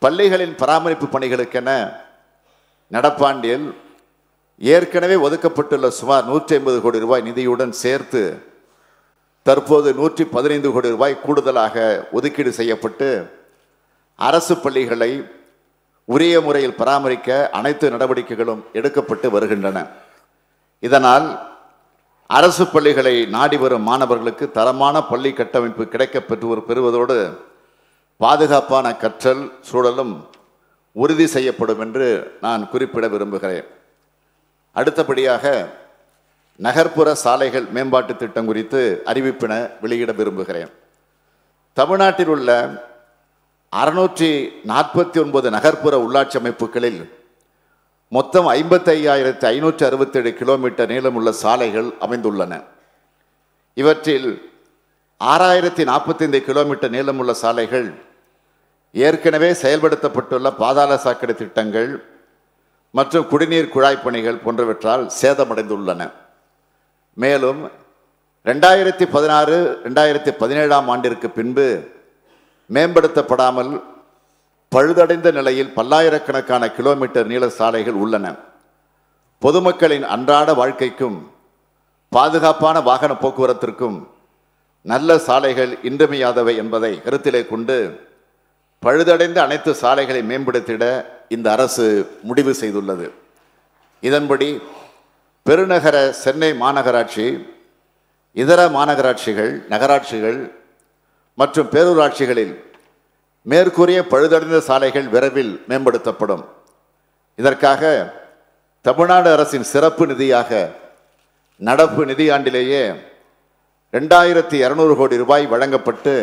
பள்ளிகளின் பராமரிப்பு பணிகளுக்கென நடப்பாண்டில் ஏற்கனவே ஒதுக்கப்பட்டுள்ள சுமார் நூற்றி ஐம்பது கோடி ரூபாய் நிதியுடன் சேர்த்து தற்போது நூற்றி பதினைந்து கோடி ரூபாய் கூடுதலாக ஒதுக்கீடு செய்யப்பட்டு அரசு பள்ளிகளை உரிய முறையில் பராமரிக்க அனைத்து நடவடிக்கைகளும் எடுக்கப்பட்டு வருகின்றன இதனால் அரசு பள்ளிகளை நாடி வரும் மாணவர்களுக்கு தரமான பள்ளி கட்டமைப்பு கிடைக்கப் பெற்று பெறுவதோடு பாதுகாப்பான கற்றல் சூழலும் உறுதி செய்யப்படும் என்று நான் குறிப்பிட விரும்புகிறேன் அடுத்தபடியாக நகர்ப்புற சாலைகள் மேம்பாட்டு திட்டம் குறித்து அறிவிப்பின வெளியிட விரும்புகிறேன் தமிழ்நாட்டில் உள்ள அறுநூற்றி நாற்பத்தி ஒன்பது நகர்ப்புற உள்ளாட்சி அமைப்புகளில் மொத்தம் ஐம்பத்தையாயிரத்தி ஐநூற்றி அறுபத்தேழு கிலோமீட்டர் நீளமுள்ள சாலைகள் அமைந்துள்ளன இவற்றில் ஆறாயிரத்தி நாற்பத்தைந்து கிலோமீட்டர் நீளமுள்ள சாலைகள் ஏற்கனவே செயல்படுத்தப்பட்டுள்ள பாதாள சாக்கடை திட்டங்கள் மற்றும் குடிநீர் குழாய் பணிகள் போன்றவற்றால் சேதமடைந்துள்ளன மேலும் ரெண்டாயிரத்தி பதினாறு ரெண்டாயிரத்தி பதினேழாம் ஆண்டிற்கு பின்பு மேம்படுத்தப்படாமல் பழுதடைந்த நிலையில் பல்லாயிரக்கணக்கான கிலோமீட்டர் நீள சாலைகள் உள்ளன பொதுமக்களின் அன்றாட வாழ்க்கைக்கும் பாதுகாப்பான வாகன போக்குவரத்திற்கும் நல்ல சாலைகள் இன்றியமையாதவை என்பதை கருத்திலே கொண்டு பழுதடைந்த அனைத்து சாலைகளை மேம்படுத்திட இந்த அரசு முடிவு செய்துள்ளது இதன்படி பெருநகர சென்னை மாநகராட்சி இதர மாநகராட்சிகள் நகராட்சிகள் மற்றும் பேரூராட்சிகளில் மேற்கூறிய பழுதடைந்த சாலைகள் விரைவில் மேம்படுத்தப்படும் இதற்காக தமிழ்நாடு அரசின் சிறப்பு நிதியாக நடப்பு நிதியாண்டிலேயே ரெண்டாயிரத்தி இரநூறு கோடி ரூபாய் வழங்கப்பட்டு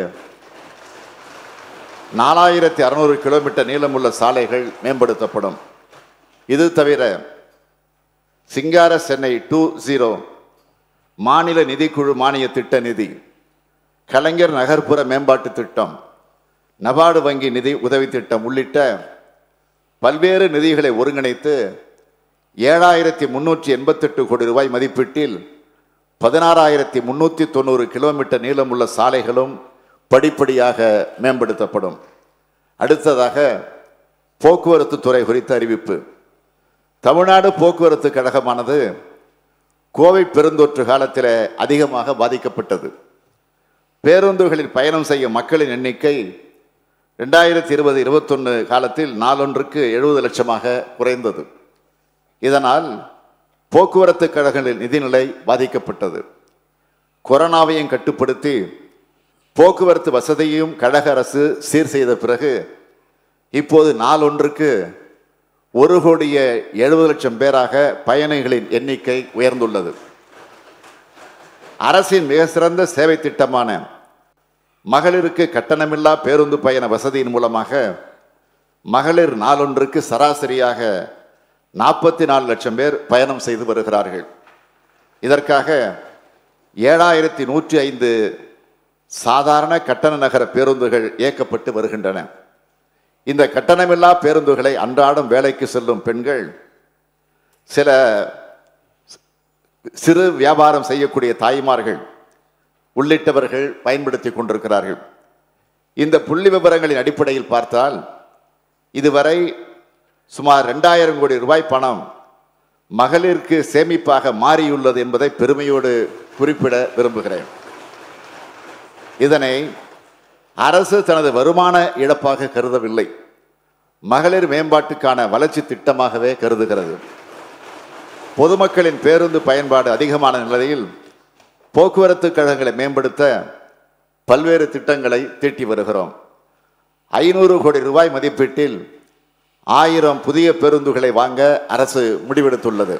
நாலாயிரத்தி அறநூறு கிலோமீட்டர் நீளமுள்ள சாலைகள் மேம்படுத்தப்படும் இது தவிர சிங்கார சென்னை டூ ஜீரோ மாநில நிதிக்குழு மானிய திட்ட நிதி கலைஞர் நகர்ப்புற மேம்பாட்டு திட்டம் நபார்டு வங்கி நிதி உதவி திட்டம் உள்ளிட்ட பல்வேறு நிதிகளை ஒருங்கிணைத்து ஏழாயிரத்தி முன்னூற்றி எண்பத்தெட்டு கோடி ரூபாய் மதிப்பீட்டில் பதினாறாயிரத்தி முன்னூற்றி தொண்ணூறு கிலோமீட்டர் நீளமுள்ள சாலைகளும் படிப்படியாக மேம்படுத்தப்படும் அடுத்ததாக போக்குவரத்து துறை குறித்த அறிவிப்பு தமிழ்நாடு போக்குவரத்து கழகமானது கோவை பெருந்தொற்று காலத்தில் அதிகமாக பாதிக்கப்பட்டது பேருந்துகளில் பயணம் செய்யும் மக்களின் எண்ணிக்கை ரெண்டாயிரத்தி இருபது இருபத்தொன்று காலத்தில் நாளொன்றுக்கு எழுபது லட்சமாக குறைந்தது இதனால் போக்குவரத்து கழகங்களின் நிதிநிலை பாதிக்கப்பட்டது கொரோனாவையும் கட்டுப்படுத்தி போக்குவரத்து வசதியையும் கழக அரசு சீர் செய்த பிறகு இப்போது நாளொன்றுக்கு ஒரு கோடிய எழுபது லட்சம் பேராக பயணிகளின் எண்ணிக்கை உயர்ந்துள்ளது அரசின் மிக சிறந்த சேவை திட்டமான மகளிருக்கு கட்டணமில்லா பேருந்து பயண வசதியின் மூலமாக மகளிர் நாளொன்றுக்கு சராசரியாக நாற்பத்தி நாலு லட்சம் பேர் பயணம் செய்து வருகிறார்கள் இதற்காக ஏழாயிரத்தி நூற்றி ஐந்து சாதாரண கட்டண நகர பேருந்துகள் இயக்கப்பட்டு வருகின்றன இந்த கட்டணமில்லா பேருந்துகளை அன்றாடம் வேலைக்கு செல்லும் பெண்கள் சில சிறு வியாபாரம் செய்யக்கூடிய தாய்மார்கள் உள்ளிட்டவர்கள் பயன்படுத்தி கொண்டிருக்கிறார்கள் இந்த புள்ளி விவரங்களின் அடிப்படையில் பார்த்தால் இதுவரை சுமார் ரெண்டாயிரம் கோடி ரூபாய் பணம் மகளிருக்கு சேமிப்பாக மாறியுள்ளது என்பதை பெருமையோடு குறிப்பிட விரும்புகிறேன் இதனை அரசு தனது வருமான இழப்பாக கருதவில்லை மகளிர் மேம்பாட்டுக்கான வளர்ச்சி திட்டமாகவே கருதுகிறது பொதுமக்களின் பேருந்து பயன்பாடு அதிகமான நிலையில் போக்குவரத்து கழகங்களை மேம்படுத்த பல்வேறு திட்டங்களை தீட்டி வருகிறோம் ஐநூறு கோடி ரூபாய் மதிப்பீட்டில் ஆயிரம் புதிய பேருந்துகளை வாங்க அரசு முடிவெடுத்துள்ளது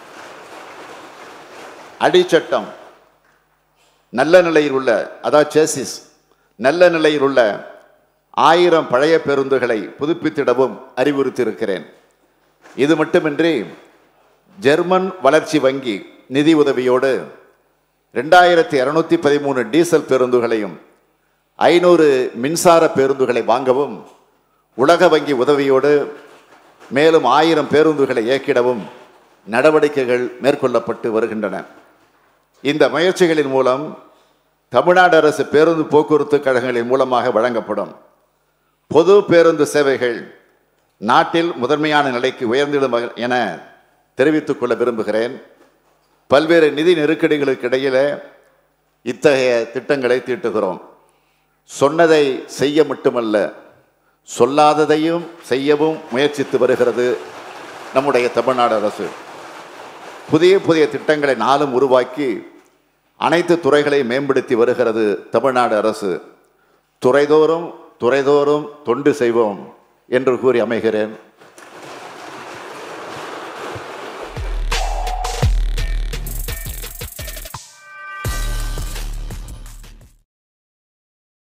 அடிச்சட்டம் நல்ல நிலையில் உள்ள அதாவது சேசிஸ் நல்ல நிலையில் உள்ள ஆயிரம் பழைய பேருந்துகளை புதுப்பித்திடவும் அறிவுறுத்தியிருக்கிறேன் இது மட்டுமின்றி ஜெர்மன் வளர்ச்சி வங்கி நிதி உதவியோடு ரெண்டாயிரத்தி இரநூத்தி பதிமூணு டீசல் பேருந்துகளையும் ஐநூறு மின்சார பேருந்துகளை வாங்கவும் உலக வங்கி உதவியோடு மேலும் ஆயிரம் பேருந்துகளை இயக்கிடவும் நடவடிக்கைகள் மேற்கொள்ளப்பட்டு வருகின்றன இந்த முயற்சிகளின் மூலம் தமிழ்நாடு அரசு பேருந்து போக்குவரத்து கழகங்களின் மூலமாக வழங்கப்படும் பொது பேருந்து சேவைகள் நாட்டில் முதன்மையான நிலைக்கு உயர்ந்திடும் வகை- என தெரிவித்துக் கொள்ள விரும்புகிறேன் பல்வேறு நிதி நெருக்கடிகளுக்கு இடையிலே இத்தகைய திட்டங்களை தீட்டுகிறோம் சொன்னதை செய்ய மட்டுமல்ல சொல்லாததையும் செய்யவும் முயற்சித்து வருகிறது நம்முடைய தமிழ்நாடு அரசு புதிய புதிய திட்டங்களை நாளும் உருவாக்கி அனைத்து துறைகளை மேம்படுத்தி வருகிறது தமிழ்நாடு அரசு துறைதோறும் துறைதோறும் தொண்டு செய்வோம் என்று கூறி அமைகிறேன்